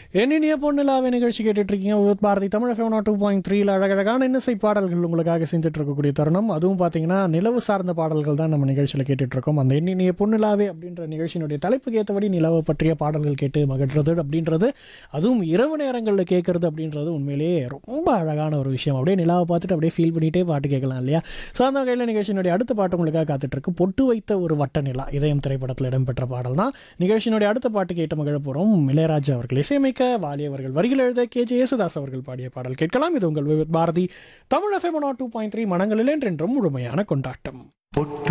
என்னினிய பொண்ணிலாவே நிகழ்ச்சி கேட்டுட்டு இருக்கீங்க with Bharati Tamil FM two point த்ரீல அழகழகான இன்னிசை பாடல்கள் உங்களுக்காக செஞ்சுட்டு இருக்கக்கூடிய தருணம் அதுவும் பார்த்தீங்கன்னா நிலவு சார்ந்த பாடல்கள் தான் நம்ம நிகழ்ச்சியில் கேட்டுட்டு இருக்கோம் அந்த எண்ணினிய பொண்ணிலாவே அப்படின்ற நிகழ்ச்சியினுடைய தலைப்புக்கு ஏற்றபடி நிலவை பற்றிய பாடல்கள் கேட்டு மகிழ்றது அப்படின்றது அதுவும் இரவு நேரங்களில் கேட்கறது அப்படின்றது உண்மையிலேயே ரொம்ப அழகான ஒரு விஷயம் அப்படியே நிலாவை பார்த்துட்டு அப்படியே ஃபீல் பண்ணிகிட்டே பாட்டு கேட்கலாம் இல்லையா ஸோ அந்த வகையில் நிகழ்ச்சியினுடைய அடுத்த பாட்டு உங்களுக்காக காத்துட்டு இருக்கு பொட்டு வைத்த ஒரு வட்ட நிலா இதயம் திரைப்படத்தில் இடம்பெற்ற பாடல் தான் நிகழ்ச்சியினுடைய அடுத்த பாட்டு கேட்டு மகிழ போகிறோம் இளையராஜா அவர்கள் இசையமைக்க வாலி அவர்கள் வரிகள் எழுத கே ஜே யேசுதாஸ் அவர்கள் பாடிய பாடல் கேட்கலாம் இது உங்கள் Vividh Bharati Tamil FM two point three மனங்களில் என்றென்றும் முழுமையான கொண்டாட்டம் பொட்டு